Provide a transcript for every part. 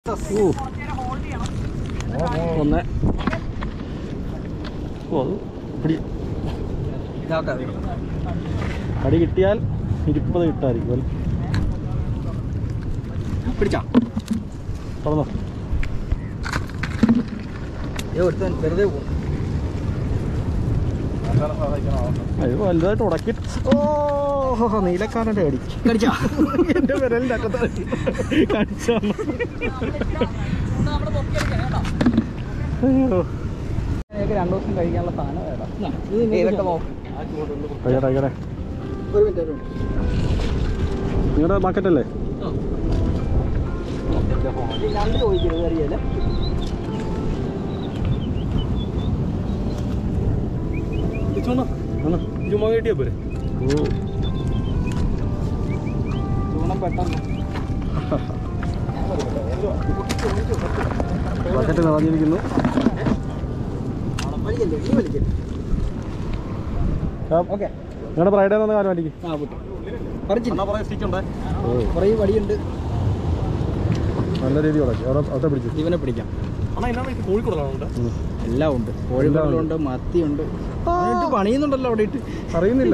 ഓ ഒന്ന് ഓ അത് പിടി അടി കിട്ടിയാൽ ഇരുപത് കിട്ടായിരിക്കും അല്ലേ? പിടിച്ചാ തുറന്നോ ഒരുത്തൻ വെറുതെ പോകും അയ്യോ വലുതായിട്ട് ഉടക്കി ഓ നീലക്കാരൻ്റെ അടി കടിച്ചാ എൻ്റെ വിരലിൻ്റെ അറ്റത്ത് കാണിച്ചു തന്നു. അയ്യോ രണ്ടു ദിവസം കഴിക്കാനുള്ള സാധനം വേണം ഇതൊക്കെ നോക്കും കഴിയട്ടെ കഴിയട്ടെ ഒരു മിനിറ്റ് ഒരു മിനിറ്റ് നിങ്ങളുടെ ബക്കറ്റല്ലേ രണ്ട് ചോദിക്കരുത് അറിയാലേ ആണ് ചുമ്മാ കിട്ടിയാ പോരെ ഓ ചൂണം പെട്ടെന്ന് ബക്കറ്റ് നിറഞ്ഞിരിക്കുന്നു വലിക്കല്ലേ നീ വലിക്കല്ലേ ഓക്കെ നിങ്ങളുടെ ബ്രൈഡേ നിന്ന് കാര്യം വേണ്ടിക്ക് ആ പൊട്ടി പറിച്ചില്ല പറയാ സ്റ്റിക്ക് ഉണ്ടേ ഓ കുറേ വടിയുണ്ട് നല്ല രീതി ഉടക്കി അവിടെ അവിടെ പിടിച്ചു ഇവനെ പിടിക്കാം അണ്ണാ എന്നാണ് ഇത് കോഴിക്കോടാണ് ഉം. എല്ലാം ഉണ്ട് കോഴിക്കടലുണ്ട് മത്തിയുണ്ട് അവനിട്ട് പണിയുന്നുണ്ടല്ലോ അവിടെ ഇട്ട് അറിയുന്നില്ല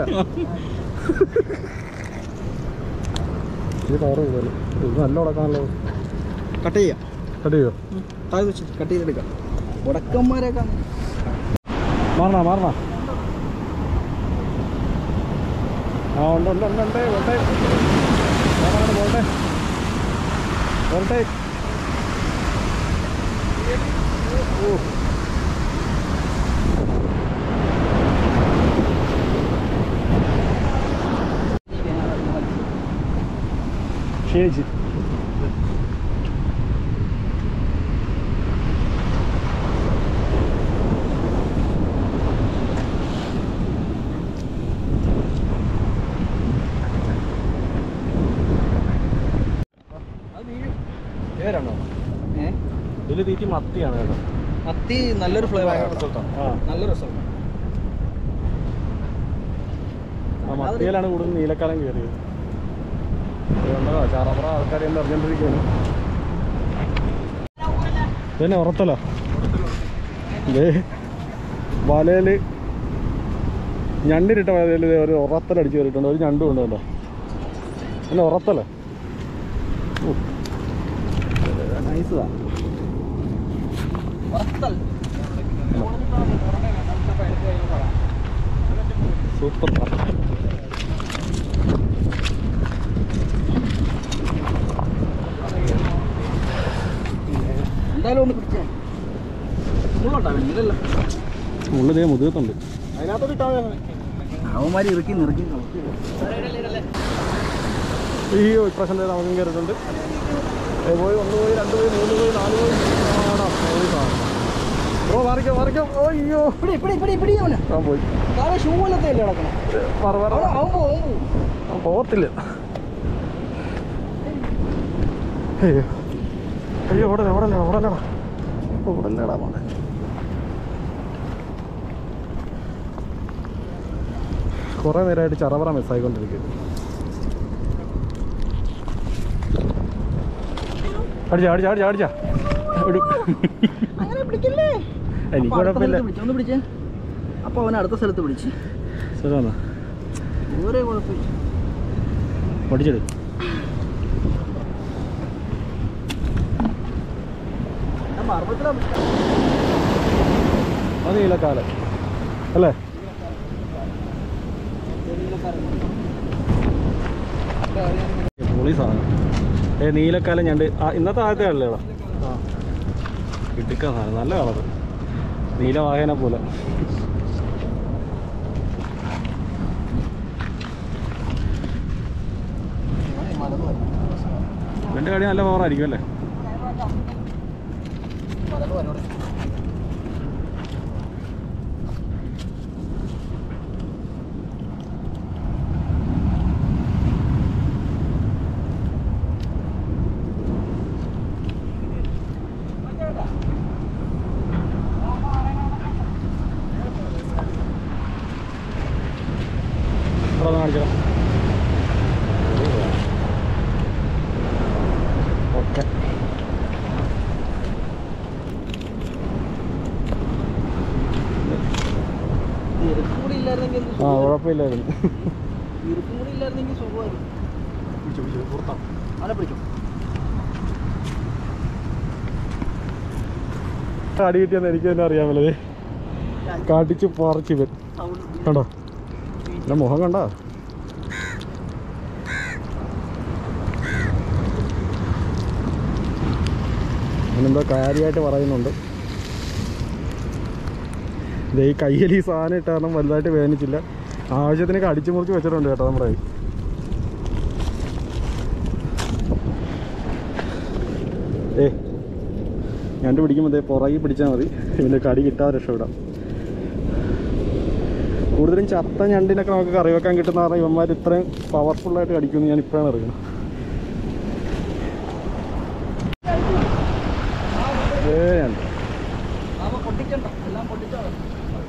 ഇത് കവർ ചെയ്താലും ഇത് നല്ല ഉടക്കാണല്ലോ കട്ട് ചെയ്യാം കട്ട് ചെയ്യോ താഴെ വെച്ച് കട്ട് ചെയ്തെടുക്കാം ഉടക്കന്മാരൊക്കെ മാറണ മാറണ ആ ഉണ്ട് ഉണ്ട് ഉണ്ട് ഉണ്ട് ഉണ്ട് മാറണം, പോട്ടെ പോട്ടെ ഓ ക്ഷീണിച്ച് പേരാണോ ഏ ഇതിൽ തീറ്റി മത്തിയാണ് കേട്ടോ മത്തി നല്ലൊരു ഫ്ലേവർ ആ നല്ല റിസൾട്ട് ആ മത്തിയിലാണ് കൂടുതൽ നീലക്കാലം കയറിയത് അതുകൊണ്ടോ ചാറപ്പുറ ആൾക്കാർ എന്ന് അറിഞ്ഞോണ്ടിരിക്കുകയാണ് ഇതന്നെ ഉറത്തല ഇതേ വലയിൽ ഞണ്ടിരിട്ട വലയിൽ ദേ ഒരു ഉറത്തലടിച്ച് കയറിയിട്ടുണ്ട് ഒരു ഞണ്ടും ഉണ്ട് കേട്ടോ പിന്നെ ഉറത്തല നൈസാ സൂപ്പർ എന്തായാലും ഒന്ന് പിടിച്ചേ മുള്ളുണ്ടാവും ഇല്ലല്ലോ ഉള്ളിതേ മുതുകത്തുണ്ട് അതിനകത്തോട്ട് ഇട്ടാ അവന്മാര് ഇറുക്കി നിറക്കി അയ്യോ ഇപ്രാവശ്യം ദേ നമുക്കും കയറിയിട്ടുണ്ട് ഏ, പോയി ഒന്ന് പോയി രണ്ട് പോയി മൂന്ന് പോയി നാല് പോയി ആടാ പോയി സാധനം ബ്രോ മാറിക്കോ മാറിക്കോ ഓ അയ്യോ പിടി പിടി പിടി പിടി അവനെ ആ പോയി താഴെ ഷൂ പോലത്തെ അല്ലേ കിടക്കണം പറ പറ അവൻ അവൻ പോവും, അവൻ പോവും. ആ, പോകത്തില്ല അയ്യോ അയ്യോ ഉടനെ ഉടനെ ഉടനെടാ ഉടനെടാ മോനെ കുറേ നേരമായിട്ട് ചറവറ മിസ്സായിക്കൊണ്ടിരിക്കും അടിച്ചാ അടിച്ചാ അടിച്ചാ അടിച്ചാ വിടും അങ്ങനെ പിടിക്കല്ലേ എനിക്ക് അപ്പൊ അടുത്ത കുഴപ്പമില്ല സ്ഥലത്ത് പിടിച്ച്, ഒന്ന് പിടിച്ചേ അപ്പൊ അവൻ അടുത്ത സ്ഥലത്ത് പിടിച്ച് സുഖമാണ് വേറെ കുഴപ്പമില്ല പഠിച്ചെടു ഞാൻ മർമ്മത്തിലാ പിടിച്ചത്. അത് നീലക്കാലം അല്ലേ പൊളി സാധനം ഏ നീലക്കാലം ഞണ്ട് ആ ഇന്നത്തെ ആദ്യത്തെ കളിലേടാ ആ കിട്ടിക്ക സാധനം നല്ല കളറ് നീലവാഹന പോലെ ഇവൻ്റെ കളി നല്ല പവറായിരിക്കും അല്ലേ ഇവിടെ ഒന്ന് കാണിച്ചോ ഓക്കെ കുഴപ്പമില്ലായിരുന്നു ഇറുക്കും കൂടി ഇല്ലായിരുന്നെങ്കിൽ സുഖമായിരുന്നു പിടിച്ചു പിടിച്ചു പുറത്താണ് അവനെ പിടിക്കും അടി കിട്ടിയെന്ന് എനിക്ക് തന്നെ അറിയാമല്ലേ കാട്ടിച്ച് പറിച്ച് വരും കണ്ടോ എൻ്റെ മുഖം കണ്ടോ അവനെന്തോ കാര്യമായിട്ട് പറയുന്നുണ്ട് ദേ ഈ കയ്യിൽ ഈ സാധനം ഇട്ട കാരണം വലുതായിട്ട് വേദനിച്ചില്ല ആവശ്യത്തിനൊക്കെ അടിച്ചു മുറിച്ച് വെച്ചിട്ടുണ്ട് കേട്ടോ നമ്മുടെ കയ്യിൽ ഏ ഞണ്ട് പിടിക്കുമ്പോൾ ദേ പുറകിൽ പിടിച്ചാൽ മതി ഇതിൻ്റെ കടി കിട്ടാതെ രക്ഷപ്പെടാം കൂടുതലും ചത്ത ഞണ്ടിനൊക്കെ നമുക്ക് കറി വെക്കാൻ കിട്ടുന്ന കാരണം ഇവന്മാർ ഇത്രയും പവർഫുള്ളായിട്ട് കടിക്കുമെന്ന് ഞാൻ ഇപ്പോഴാണ് അറിയുന്നത് ഏ ഞണ്ട് അവൻ പൊട്ടിക്കണ്ട എല്ലാം പൊട്ടിച്ചാൽ മതി.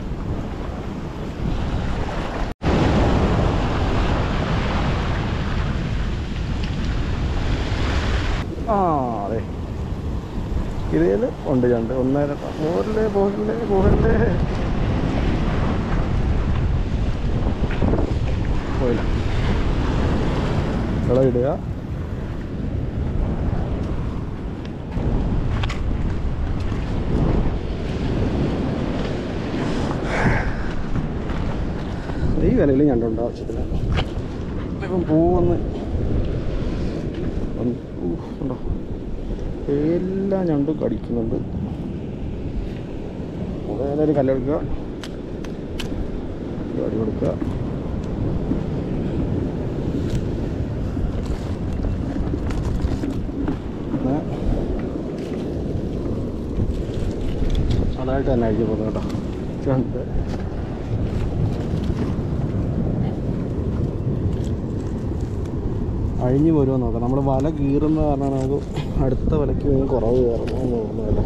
ആ അതെ ഇതിൽ ഉണ്ട് ഞണ്ട് ഒന്നര പോരല്ലേ പോരല്ലേ പോരല്ലേ പോയില്ല ഇളയിടുക ഈ വിലയിൽ ഞണ്ടുണ്ട് ആവശ്യത്തിന് ഇപ്പം പൂവന്ന് ഒന്ന് ഊ, ഉണ്ടോ എല്ലാ ഞണ്ടും കടിക്കുന്നുണ്ട് ഒരു കല്ലെടുക്കുക ഒരു അടി കൊടുക്കുക പിന്നെ അതായിട്ട് തന്നെ അഴിച്ചു പോകുന്നു കേട്ടോ ചണ്ട് അഴിഞ്ഞു വരുമോ നോക്കാം നമ്മൾ വല കീറുന്ന കാരണമാണ് നമുക്ക് അടുത്ത വലയ്ക്ക് മീൻ കുറവ് കയറുന്നു തോന്നുന്നില്ല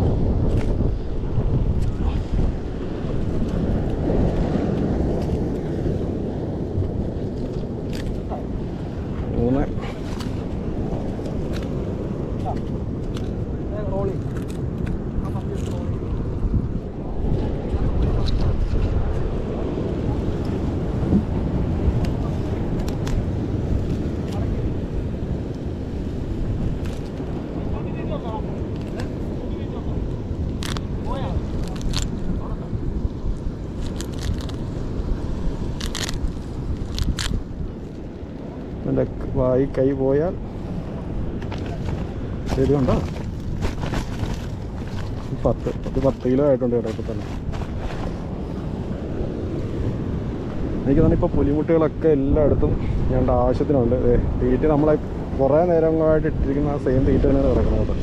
മൂന്ന് റോളി എൻ്റെ വായി കൈ പോയാൽ ശരിയുണ്ടോ പത്ത് പത്ത് പത്ത് കിലോ ആയിട്ടുണ്ട് കേട്ടോ ഇപ്പം തന്നെ എനിക്ക് തന്നെ ഇപ്പോൾ പുലിമുട്ടുകളൊക്കെ എല്ലായിടത്തും ഞങ്ങളുടെ ആവശ്യത്തിനുണ്ട് ദേ, തീറ്റ നമ്മളെ കുറേ നേരമായിട്ട് ഇട്ടിരിക്കുന്ന ആ സെയിം തീറ്റ തന്നെയാണ് കിടക്കുന്നത് കേട്ടോ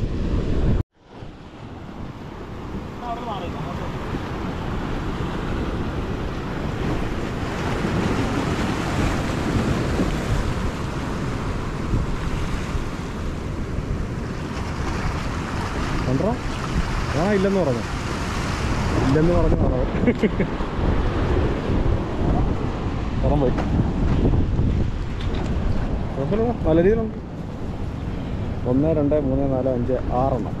കണ്ടോ ആ ഇല്ലെന്ന് പറഞ്ഞു ഇല്ലെന്ന് പറഞ്ഞു പറഞ്ഞു പുറം പോയി കുഴപ്പമില്ല നല്ല രീതിയിലുണ്ട് ഒന്ന് രണ്ട് മൂന്ന് നാല് അഞ്ച് ആറെണ്ണം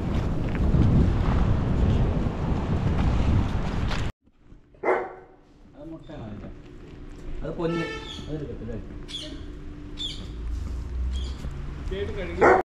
അത് മുട്ടയാണ് അത് പൊന്ന് അതെടുക്കത്തില്ല കഴുകി